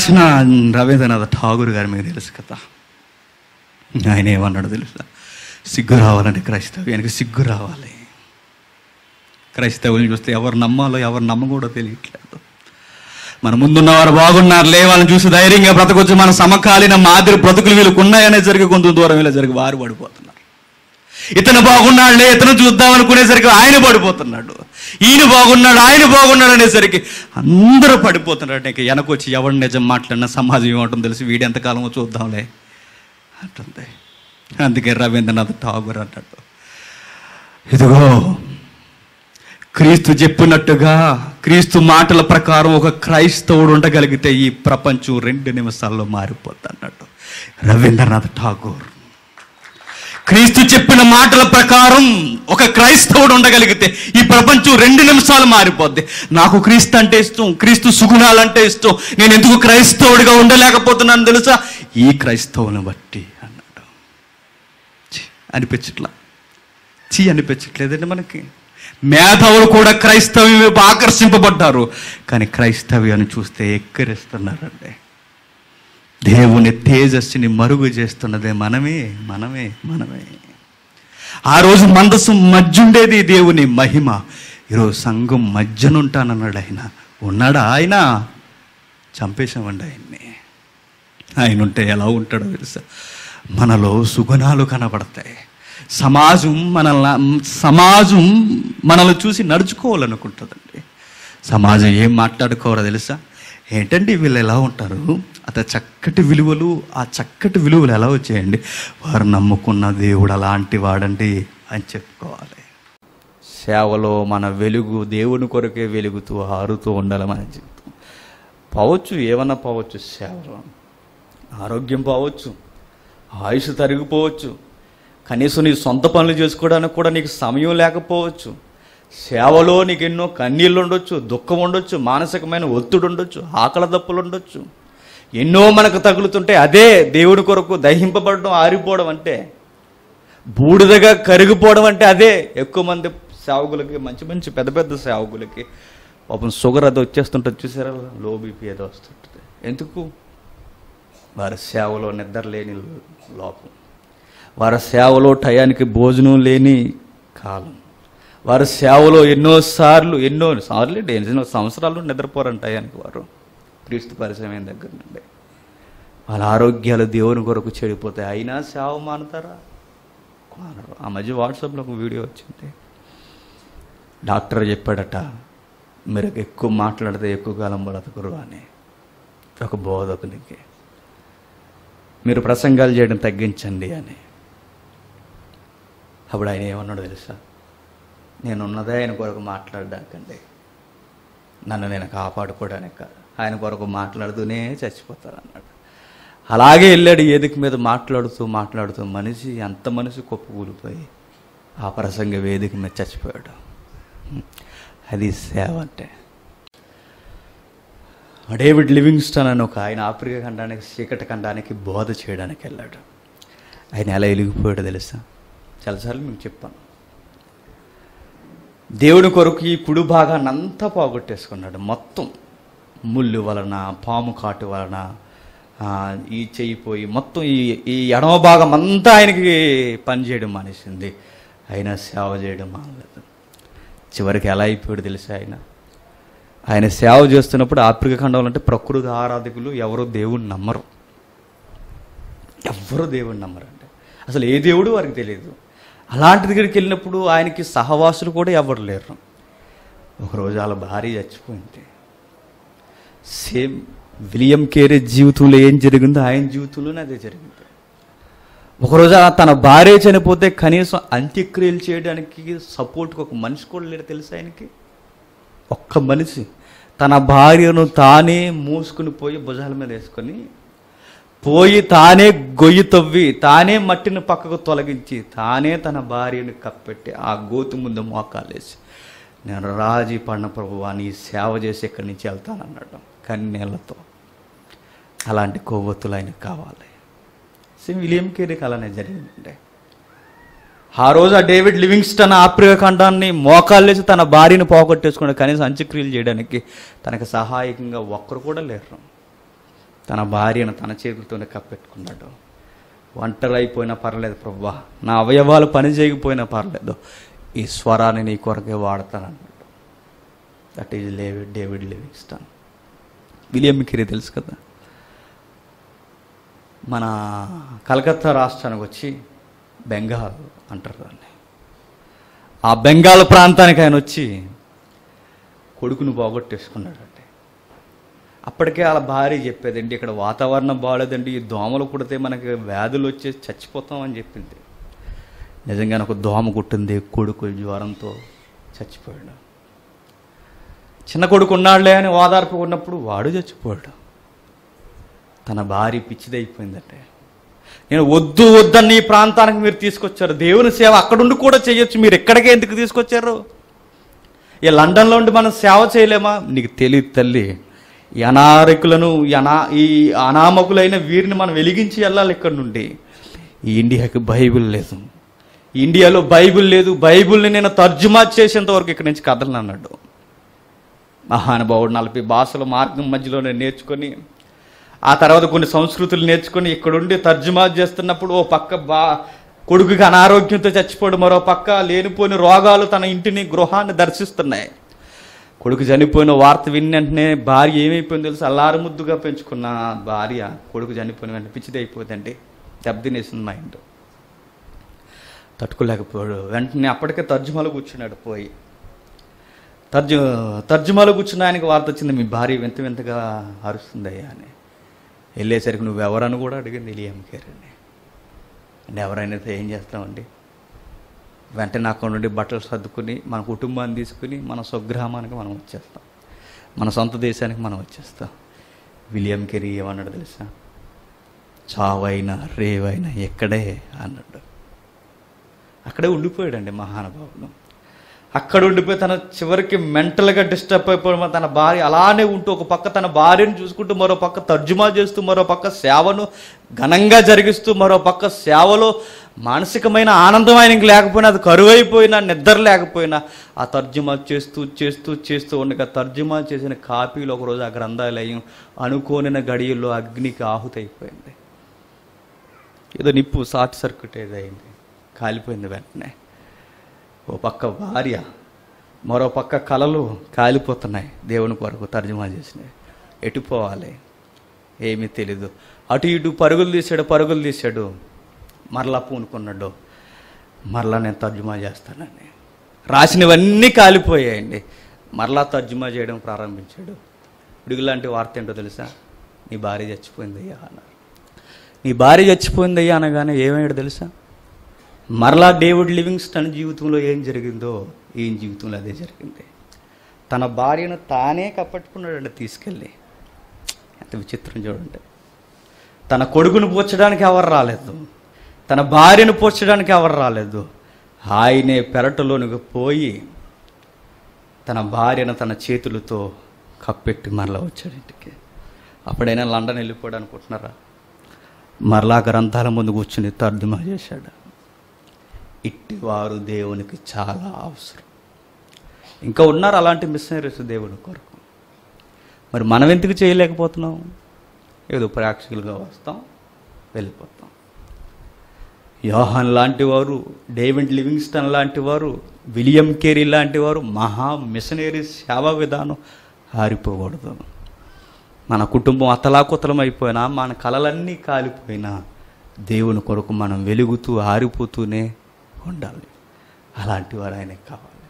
రాసిన రవీంద్రనాథ్ ఠాగూర్ గారు మీకు తెలుసు కదా ఆయన ఏమన్నాడు తెలుసా సిగ్గు రావాలంటే క్రైస్తవ్యానికి సిగ్గు రావాలి క్రైస్తవుని చూస్తే ఎవరు నమ్మాలో ఎవరు నమ్మకూడదో తెలియట్లేదు మన ముందున్నవారు బాగున్నారులే వాళ్ళని చూసి ధైర్యంగా బ్రతకొచ్చు మన సమకాలీన మాదిరి బ్రతుకులు వీళ్ళకు ఉన్నాయనే జరిగి కొంత దూరం ఇలా జరిగి వారు పడిపోతున్నారు ఇతను బాగున్నాడులే ఇతను చూద్దాం అనుకునేసరికి ఆయన పడిపోతున్నాడు ఈయన బాగున్నాడు ఆయన బాగున్నాడు అనేసరికి అందరూ పడిపోతున్నాడు ఇక వెనకొచ్చి ఎవడు నిజం మాట్లాడినా సమాజం ఏమంటుందో తెలిసి వీడు ఎంతకాలమో చూద్దాంలే అంటుంది అందుకే రవీంద్రనాథ్ ఠాగూర్ అన్నాడు ఇదిగో క్రీస్తు చెప్పినట్టుగా క్రీస్తు మాటల ప్రకారం ఒక క్రైస్తవుడు ఉండగలిగితే ఈ ప్రపంచం రెండు నిమిషాల్లో మారిపోద్ది అన్నట్టు రవీంద్రనాథ్ ఠాగూర్ క్రీస్తు చెప్పిన మాటల ప్రకారం ఒక క్రైస్తవుడు ఉండగలిగితే ఈ ప్రపంచం రెండు నిమిషాలు మారిపోద్ది నాకు క్రీస్తు అంటే ఇష్టం క్రీస్తు సుగుణాలంటే ఇష్టం నేను ఎందుకు క్రైస్తవుడిగా ఉండలేకపోతున్నాను తెలుసా ఈ క్రైస్తవుని బట్టి అన్నాడు ఛీ, అనిపించట్లా చీ అనిపించట్లేదండి మనకి మేధావులు కూడా క్రైస్తవ్యం వైపు ఆకర్షింపబడ్డారు కానీ క్రైస్తవ్యాన్ని చూస్తే ఎక్కిరిస్తున్నారండి దేవుని తేజస్సుని మరుగు చేస్తున్నదే మనమే మనమే మనమే ఆ రోజు మందస్సు మధ్యుండేది దేవుని మహిమ ఈరోజు సంఘం మధ్యనుంటానన్నాడు ఆయన ఉన్నాడా ఆయన చంపేశామండి ఆయన్ని ఆయన ఉంటే ఎలా ఉంటాడో తెలుసా మనలో సుగుణాలు కనబడతాయి సమాజం మనల్ని సమాజం మనల్ని చూసి నడుచుకోవాలనుకుంటుందండి సమాజం ఏం మాట్లాడుకోవాలో తెలుసా ఏంటండి వీళ్ళు ఎలా ఉంటారు అత చక్కటి విలువలు ఆ చక్కటి విలువలు ఎలా వచ్చాయండి వారు నమ్ముకున్న దేవుడు అలాంటి వాడండి అని చెప్పుకోవాలి సేవలో మన వెలుగు దేవుని కొరకే వెలుగుతూ ఆరుతూ ఉండాలి మన జీవితం పోవచ్చు ఏమన్నా పోవచ్చు సేవలో ఆరోగ్యం పోవచ్చు ఆయుష్ తరిగిపోవచ్చు కనీసం నీ సొంత పనులు చేసుకోవడానికి కూడా నీకు సమయం లేకపోవచ్చు సేవలో నీకు ఎన్నో కన్నీళ్ళు ఉండొచ్చు దుఃఖం ఉండొచ్చు మానసికమైన ఒత్తిడి ఉండొచ్చు ఆకలి దప్పులు ఉండొచ్చు ఎన్నో మనకు తగులుతుంటే అదే దేవుడి కొరకు దహింపబడడం ఆరిపోవడం అంటే బూడిదగా కరిగిపోవడం అంటే అదే ఎక్కువ మంది సేవకులకి మంచి మంచి పెద్ద పెద్ద సేవకులకి పాపం షుగర్ అది వచ్చేస్తుంటుంది చూసారా లో బీపీ ఏదో వస్తుంటుంది ఎందుకు వారి సేవలో నిద్ర లేని లోపం వారి సేవలో టయానికి భోజనం లేని కాలం వారి సేవలో ఎన్నోసార్లు ఎన్నో సార్లు ఏంటి, ఎన్నో సంవత్సరాలు నిద్రపోరని టయానికి వారు క్రీస్తు పరిచయం దగ్గర నుండి వాళ్ళ ఆరోగ్యాలు దేవుని కొరకు చెడిపోతాయి అయినా సేవ మానుతారా మానరు ఆ మధ్య వాట్సాప్లో ఒక వీడియో వచ్చింది డాక్టర్ చెప్పాడట మీరు ఎక్కువ మాట్లాడితే ఎక్కువ కాలం బ్రతకరు అని ఒక బోధకునికి మీరు ప్రసంగాలు చేయడం తగ్గించండి అని అప్పుడు ఆయన ఏమన్నాడు తెలుసా నేను ఉన్నదే ఆయన కొరకు మాట్లాడడానికండి నన్ను నేను కాపాడుకోవడానికి కాదు ఆయన కొరకు మాట్లాడుతూనే చచ్చిపోతాను అన్నాడు అలాగే వెళ్ళాడు వేదిక మీద మాట్లాడుతూ మాట్లాడుతూ మనిషి అంత మనిషి కుప్పకూలిపోయి ఆ ప్రసంగ వేదిక మీద చచ్చిపోయాడు అది సేవ అంటే డేవిడ్ లివింగ్స్టన్ అని ఒక ఆయన ఆఫ్రికా ఖండానికి చీకటి ఖండానికి బోధ చేయడానికి వెళ్ళాడు ఆయన ఎలా వెలిగిపోయాడో తెలుసా చాలాసార్లు మీకు చెప్పాను దేవుని కొరకు ఈ కుడి భాగాన్ని అంతా పోగొట్టేసుకున్నాడు మొత్తం ముళ్ళు వలన పాము కాటు వలన ఆ, ఈ చెయ్యి పోయి మొత్తం ఈ ఈ ఎడమ భాగం అంతా ఆయనకి పనిచేయడం మానేసింది అయినా సేవ చేయడం మానలేదు చివరికి ఎలా అయిపోయాడు తెలుసా ఆయన ఆయన సేవ చేస్తున్నప్పుడు ఆఫ్రికా ఖండంలో అంటే ప్రకృతి ఆరాధకులు ఎవరు దేవుణ్ణి నమ్మరు ఎవ్వరు దేవుణ్ణి నమ్మరండి అసలు ఏ దేవుడు వారికి తెలియదు అలాంటి దగ్గరికి వెళ్ళినప్పుడు ఆయనకి సహవాసులు కూడా ఎవరు లేరు ఒకరోజు వాళ్ళ భార్య చచ్చిపోయింది సేమ్ విలియం కేరే జీవితంలో ఏం జరిగిందో ఆయన జీవితంలోనే అదే జరిగింది ఒకరోజు ఆ తన భార్య చనిపోతే కనీసం అంత్యక్రియలు చేయడానికి సపోర్ట్కి ఒక మనిషి కూడా లేడు తెలుసా ఆయనకి ఒక్క మనిషి తన భార్యను తానే మూసుకుని పోయి భుజాల మీద వేసుకొని పోయి తానే గొయ్యి తవ్వి తానే మట్టిని పక్కకు తొలగించి తానే తన భార్యను కప్పెట్టి ఆ గోతు ముందు మోకాలేసి నేను రాజీ పడిన ప్రభువా నీ సేవ చేసి ఇక్కడి నుంచి వెళ్తానన్నాడు కన్నీళ్లతో అలాంటి కొవ్వొత్తులు ఆయనకు కావాలి సేమ్ విలియం కేరీకి అలానే జరిగిందండి ఆ రోజు ఆ డేవిడ్ లివింగ్స్టన్ ఆఫ్రికా ఖండాన్ని మోకాళ్ళేసి తన భార్యను పోగొట్టేసుకున్నాడు కనీసం అంత్యక్రియలు చేయడానికి తనకు సహాయకంగా ఒక్కరు కూడా లేరు తన భార్యను తన చేతులతోనే కప్పెట్టుకున్నాడు ఒంటరి అయిపోయినా పర్లేదు ప్రవ్వా నా అవయవాలు పని చేయకపోయినా పర్లేదు ఈ స్వరాన్ని నీ కొరకే వాడతానన్నాడు దట్ ఈజ్ లేవిడ్ డేవిడ్ లివింగ్స్టన్ విలియం కిరీ తెలుసు కదా మన కలకత్తా రాష్ట్రానికి వచ్చి బెంగాల్ అంటారు దాన్ని ఆ బెంగాల్ ప్రాంతానికి ఆయన వచ్చి కొడుకును పోగొట్టేసుకున్నాడండి అప్పటికే వాళ్ళ భార్య చెప్పేదండి ఇక్కడ వాతావరణం బాగాలేదండి ఈ దోమలు కుడితే మనకి వ్యాధులు వచ్చేసి చచ్చిపోతాం అని చెప్పింది నిజంగానే ఒక దోమ కుట్టింది కొడుకు జ్వరంతో చచ్చిపోయాడు చిన్న కొడుకు ఉన్నాడులే అని ఓదార్పు ఉన్నప్పుడు వాడు చచ్చిపోయాడు తన భార్య పిచ్చిదైపోయిందంటే నేను వద్దు వద్దని ఈ ప్రాంతానికి మీరు తీసుకొచ్చారు దేవుని సేవ అక్కడుండి కూడా చేయొచ్చు మీరు ఎక్కడికే ఎందుకు తీసుకొచ్చారు ఈ లండన్లో ఉండి మనం సేవ చేయలేమా నీకు తెలియదు తల్లి ఈ అనారకులను ఈ అనా ఈ అనామకులైన వీరిని మనం వెలిగించి వెళ్ళాలి ఇక్కడ నుండి ఈ ఇండియాకి బైబిల్ లేదు ఈ ఇండియాలో బైబిల్ లేదు బైబిల్ని నేను తర్జుమా చేసేంత వరకు ఇక్కడి నుంచి కదలను అన్నాడు మహానుభావుడు నలభై భాషల మార్గం మధ్యలోనే నేర్చుకొని ఆ తర్వాత కొన్ని సంస్కృతులు నేర్చుకొని ఇక్కడుండి తర్జుమా చేస్తున్నప్పుడు ఓ పక్క బా కొడుకుకి అనారోగ్యంతో చచ్చిపోవడం మరో పక్క లేనిపోయిన రోగాలు తన ఇంటిని గృహాన్ని దర్శిస్తున్నాయి కొడుకు చనిపోయిన వార్త విని వెంటనే భార్య ఏమైపోయిందో తెలుసు అల్లారు ముద్దుగా పెంచుకున్న భార్య కొడుకు చనిపోయిన వెంటనే పిచ్చిది అయిపోయిందండి దెబ్బతినేసింది మైండ్ తట్టుకోలేకపోయాడు వెంటనే అప్పటికే తర్జుమాలో కూర్చున్నాడు పోయి తర్జు తర్జుమాలో కూర్చున్న ఆయనకి వార్త వచ్చింది మీ భార్య వింత వింతగా అరుస్తుందయ్యా అని వెళ్ళేసరికి నువ్వు ఎవరని కూడా అడిగింది ఇలియం కేరని అంటే ఎవరైనా ఏం చేస్తామండి వెంటనే అక్కడ నుండి బట్టలు సర్దుకుని మన కుటుంబాన్ని తీసుకుని మన స్వగ్రామానికి మనం వచ్చేస్తాం మన సొంత దేశానికి మనం వచ్చేస్తాం విలియం కెరీ ఏమన్నాడు తెలుసా చావైనా రేవైనా ఎక్కడే అన్నాడు అక్కడే ఉండిపోయాడండి మహానుభావుడు అక్కడ ఉండిపోయి తన చివరికి మెంటల్గా డిస్టర్బ్ అయిపోవడం తన భార్య అలానే ఉంటూ ఒక పక్క తన భార్యను చూసుకుంటూ మరో పక్క తర్జుమా చేస్తూ మరో పక్క సేవను ఘనంగా జరిగిస్తూ మరో పక్క సేవలో మానసికమైన ఆనందం ఆయనకి లేకపోయినా అది కరువైపోయినా నిద్ర లేకపోయినా ఆ తర్జుమా చేస్తూ చేస్తూ చేస్తూ ఉండగా తర్జుమా చేసిన కాపీలు ఒకరోజు ఆ గ్రంథాలయం అనుకోనిన గడియల్లో అగ్నికి ఆహుతి అయిపోయింది ఏదో నిప్పు షార్ట్ సర్క్యూట్ ఏదో అయింది కాలిపోయింది వెంటనే ఓ పక్క భార్య మరో పక్క కళలు కాలిపోతున్నాయి దేవుని కొరకు తర్జుమా చేసినాయి ఎటు పోవాలి ఏమీ తెలీదు అటు ఇటు పరుగులు తీశాడు పరుగులు తీశాడు మరలా పూనుకున్నాడు మరలా నేను తర్జుమా చేస్తానని రాసినవన్నీ కాలిపోయాయండి మరలా తర్జుమా చేయడం ప్రారంభించాడు పిడుగు లాంటి వార్త ఏంటో తెలుసా నీ భార్య చచ్చిపోయిందయ్యా అన్నారు నీ భార్య చచ్చిపోయిందయ్యా అనగానే ఏమయ్యాడు తెలుసా మరలా డేవిడ్ లివింగ్స్టన్ జీవితంలో ఏం జరిగిందో ఏం జీవితంలో అదే జరిగింది తన భార్యను తానే కప్పట్టుకున్నాడండి తీసుకెళ్ళి ఎంత విచిత్రం చూడండి తన కొడుకును పూడ్చడానికి ఎవరు రాలేదు తన భార్యను పూడ్చడానికి ఎవరు రాలేదు ఆయనే పెరటలోనికి పోయి తన భార్యను తన చేతులతో కప్పెట్టి మరలా వచ్చాడు ఇంటికి అప్పుడైనా లండన్ వెళ్ళిపోయాడు అనుకుంటున్నారా మరలా గ్రంథాల ముందు కూర్చుని తర్జుమా చేశాడు ఇట్టివారు దేవునికి చాలా అవసరం ఇంకా ఉన్నారు అలాంటి మిషనరీస్ దేవుని కొరకు మరి మనం ఎందుకు చేయలేకపోతున్నాం ఏదో ప్రేక్షకులుగా వస్తాం వెళ్ళిపోతాం యోహాన్ లాంటి వారు డేవిడ్ లివింగ్స్టన్ లాంటి వారు విలియం కేరీ లాంటి వారు మహా మిషనరీ సేవా విధానం ఆరిపోకూడదు మన కుటుంబం అతలాకుతలం అయిపోయినా మన కలలన్నీ కాలిపోయినా దేవుని కొరకు మనం వెలుగుతూ ఆరిపోతూనే ఉండాలి అలాంటి వారు ఆయనకు కావాలి